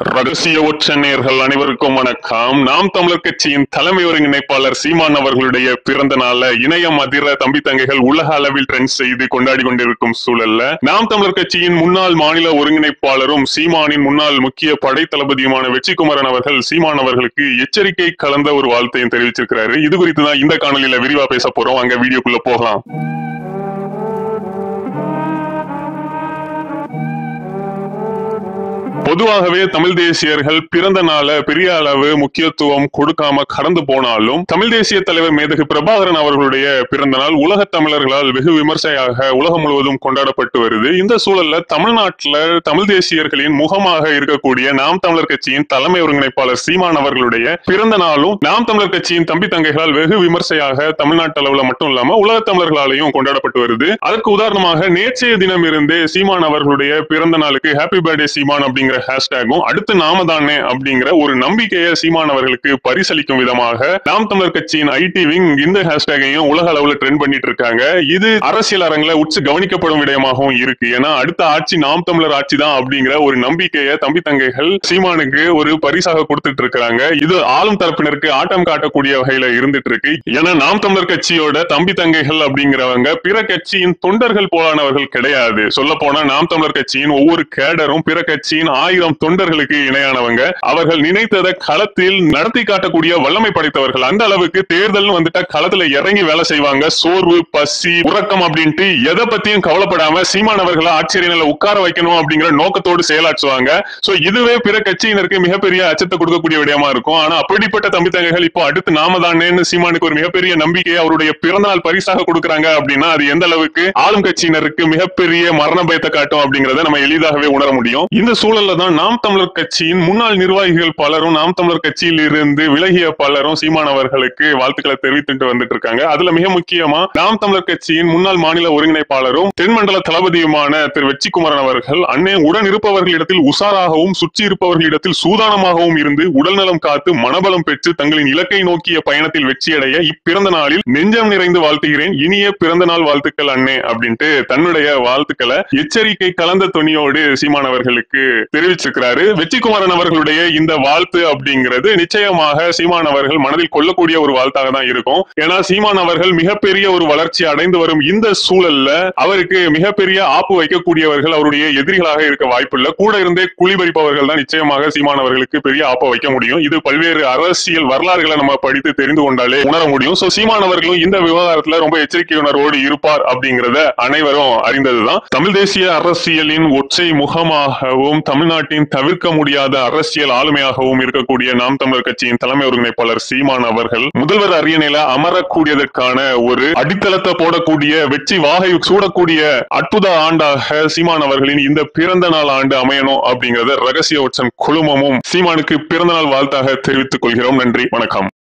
ரகசிய ஒற்றநேர்கள் அனைவருக்கும் வணக்கம் நாம் தமிழர் கட்சியின் தலைமை ஒருங்கிணைப்பாளர் சீமான் அவர்களுடைய பிறந்த நாள இணையம் அதிர தம்பி தங்கைகள் உலக அளவில் ட்ரெண்ட் செய்து கொண்டாடி கொண்டிருக்கும் சூழல்ல நாம் தமிழர் கட்சியின் முன்னாள் மாநில ஒருங்கிணைப்பாளரும் சீமானின் முன்னாள் முக்கிய படை தளபதியுமான வெற்றிக்குமரன் அவர்கள் சீமான் அவர்களுக்கு எச்சரிக்கை கலந்த ஒரு வாழ்த்தையும் தெரிவிச்சிருக்கிறாரு இது குறித்து தான் இந்த காணொலியில விரிவா பேச போறோம் அங்க வீடியோக்குள்ள போகலாம் பொதுவாகவே தமிழ் தேசியர்கள் பிறந்த நாள பெரிய அளவு முக்கியத்துவம் கொடுக்காம கடந்து போனாலும் தமிழ் தேசிய தலைவர் மேதகு பிரபாகரன் அவர்களுடைய பிறந்த நாள் உலக தமிழர்களால் வெகு விமர்சையாக உலகம் முழுவதும் கொண்டாடப்பட்டு வருது இந்த சூழல்ல தமிழ்நாட்டுல தமிழ் தேசியர்களின் முகமாக இருக்கக்கூடிய நாம் தமிழர் கட்சியின் தலைமை ஒருங்கிணைப்பாளர் சீமான் அவர்களுடைய பிறந்த நாளும் நாம் தமிழர் கட்சியின் தம்பி தங்கைகளால் வெகு விமர்சையாக தமிழ்நாட்டு அளவுல மட்டும் இல்லாம உலக தமிழர்களாலையும் கொண்டாடப்பட்டு வருது அதற்கு உதாரணமாக நேற்றைய தினம் இருந்தே சீமான் அவர்களுடைய பிறந்த நாளுக்கு ஹாப்பி பர்த்டே சீமான் அப்படிங்கிற ஹேஷ்டேகும் அடுத்து நாம தானே அப்படிங்கிற ஒரு நம்பிக்கையை சீமான் அவர்களுக்கு பரிசளிக்கும் விதமாக நாம் தமிழர் கட்சியின் ஐடி விங் இந்த ஹேஷ்டேகையும் உலக அளவுல ட்ரெண்ட் பண்ணிட்டு இருக்காங்க இது அரசியல் அரங்குல உச்சு கவனிக்கப்படும் விடயமாகவும் இருக்கு ஏன்னா அடுத்த ஆட்சி நாம் தமிழர் ஆட்சி தான் அப்படிங்கிற ஒரு நம்பிக்கையை தம்பி தங்கைகள் சீமானுக்கு ஒரு பரிசாக கொடுத்துட்டு இருக்காங்க இது ஆளும் தரப்பினருக்கு ஆட்டம் காட்டக்கூடிய வகையில இருந்துட்டு இருக்கு ஏன்னா நாம் தமிழர் கட்சியோட தம்பி தங்கைகள் அப்படிங்கிறவங்க பிற கட்சியின் தொண்டர்கள் போலானவர்கள் கிடையாது சொல்ல போனா நாம் தமிழர் கட்சியின் ஒவ்வொரு கேடரும் பிற கட்சியின் ஆயிரம் தொண்டர்களுக்கு இணையானவங்க அவர்கள் நினைத்ததை களத்தில் நடத்தி காட்டக்கூடிய வல்லமை படைத்தவர்கள் அந்த அளவுக்கு தேர்தல் வந்துட்டா களத்துல இறங்கி வேலை செய்வாங்க சோர்வு பசி உறக்கம் அப்படின்ட்டு எதை பத்தியும் கவலைப்படாம சீமானவர்களை ஆச்சரியங்களை உட்கார வைக்கணும் அப்படிங்கிற நோக்கத்தோடு செயலாற்றுவாங்க சோ இதுவே பிற கட்சியினருக்கு மிகப்பெரிய அச்சத்தை கொடுக்கக்கூடிய விடயமா இருக்கும் ஆனா அப்படிப்பட்ட தம்பி தங்கைகள் இப்போ அடுத்து நாம தானேன்னு சீமானுக்கு ஒரு மிகப்பெரிய நம்பிக்கையை அவருடைய பிறந்தநாள் பரிசாக கொடுக்கறாங்க அப்படின்னா அது எந்த அளவுக்கு ஆளும் கட்சியினருக்கு மிகப்பெரிய மரண பயத்தை காட்டும் அப்படிங்கறத நம்ம எளிதாகவே உணர முடியும் இந்த சூழல்ல தான் நாம் தமிழர் கட்சியின் முன்னாள் நிர்வாகிகள் பலரும் நாம் தமிழர் கட்சியில் இருந்து விலகிய பலரும் சீமான் அவர்களுக்கு வாழ்த்துக்களை தெரிவித்துட்டு வந்துட்டு இருக்காங்க அதுல மிக முக்கியமா நாம் தமிழர் கட்சியின் முன்னாள் மாநில ஒருங்கிணைப்பாளரும் தென்மண்டல தளபதியுமான திரு வெற்றிக்குமரன் அவர்கள் அண்ணே உடன் இருப்பவர்களிடத்தில் உசாராகவும் சுற்றி இருப்பவர்களிடத்தில் சூதானமாகவும் இருந்து உடல்நலம் காத்து மனபலம் பெற்று தங்களின் இலக்கை நோக்கிய பயணத்தில் வெற்றியடைய இப்பிறந்த நாளில் நெஞ்சம் நிறைந்து வாழ்த்துகிறேன் இனிய பிறந்த நாள் வாழ்த்துக்கள் அண்ணே அப்படின்ட்டு தன்னுடைய வாழ்த்துக்களை எச்சரிக்கை கலந்த துணியோடு சீமான் அவர்களுக்கு தெரிவிச்சிருக்கிறாரு வெற்றிக்குமாரன் அவர்களுடைய இந்த வாழ்த்து அப்படிங்கிறது நிச்சயமாக சீமான் அவர்கள் மனதில் கொள்ளக்கூடிய ஒரு வாழ்த்தாக தான் இருக்கும் ஏன்னா சீமான் அவர்கள் மிகப்பெரிய ஒரு வளர்ச்சி அடைந்து வரும் இந்த சூழல்ல அவருக்கு மிகப்பெரிய ஆப்பு வைக்கக்கூடியவர்கள் அவருடைய எதிரிகளாக இருக்க வாய்ப்பில்லை கூட இருந்தே குளிபறிப்பவர்கள் தான் நிச்சயமாக சீமான் அவர்களுக்கு பெரிய ஆப்பை வைக்க முடியும் இது பல்வேறு அரசியல் வரலாறுகளை நம்ம படித்து தெரிந்து கொண்டாலே உணர முடியும் சோ சீமான் அவர்களும் இந்த விவகாரத்துல ரொம்ப எச்சரிக்கை உணர்வோடு இருப்பார் அப்படிங்கறத அனைவரும் அறிந்ததுதான் தமிழ் தேசிய அரசியலின் ஒற்றை முகமாகவும் தமிழ்நாட்டின் தவிர்க்க முடியாத அரசியல் ஆளுமையாகவும் இருக்கக்கூடிய நாம் தமிழர் கட்சியின் தலைமை ஒருங்கிணைப்பாளர் சீமான் அவர்கள் முதல்வர் அரியணையில அமரக்கூடியதற்கான ஒரு அடித்தளத்தை போடக்கூடிய வெற்றி வாகை சூடக்கூடிய அற்புத ஆண்டாக சீமான் அவர்களின் இந்த பிறந்த நாள் ஆண்டு அமையணும் அப்படிங்கறத ரகசிய ஒற்றன் குழுமமும் சீமானுக்கு பிறந்த நாள் வாழ்த்தாக தெரிவித்துக் கொள்கிறோம் நன்றி வணக்கம்